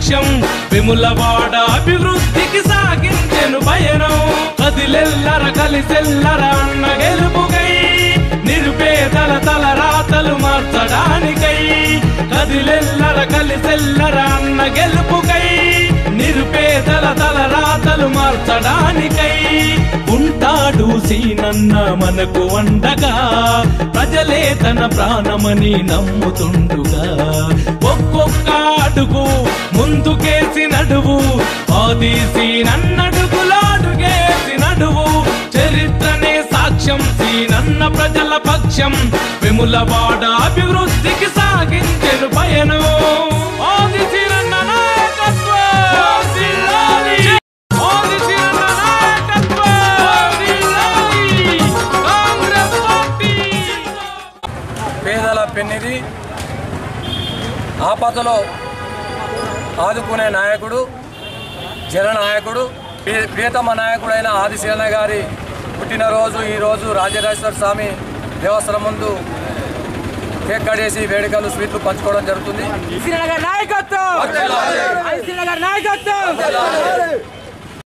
లక్ష్యం విములవాడ అభివృద్ధికి సాగించెను పయనం కదిలెల్లర కలిసెల్లర అన్న గెలుపుకై నిరుపేదల తల రాతలు మార్చడానికై కదిలెల్లర కలిసెల్లర అన్న గెలుపుకై నిరుపేదల తల రాతలు మార్చడానికై ఉంటాడు సీనన్న మనకు వండగా ప్రజలే తన ప్రాణమని నమ్ముతుండుగా ఒక్కొక్క అడుగు ముందుకేసి నడువు ఆది సీనన్నడుగులాడుగేసి నడువు చరిత్రనే సాక్ష్యం సీనన్న ప్రజల పక్షం విములవాడ అభివృద్ధికి సాగించెను పయనం ఆది సీనన్న నాయకత్వం వర్ధిల్లాలి. ఆది సీనన్న నాయకత్వం వర్ధిల్లాలి. కాంగ్రెస్ పార్టీ పేదల పెన్నిది ఆపదలో ఆదుకునే నాయకుడు జననాయకుడు ప్రియ- ప్రియతమ నాయకుడైన ఆదిశీలన గారి పుట్టినరోజు ఈరోజు రాజరాజేశ్వర స్వామి దేవస్థానం ముందు కేక్ కడేసి వేడుకలు స్వీట్లు పంచుకోవడం జరుగుతుంది నాయకత్వం నాయకత్వం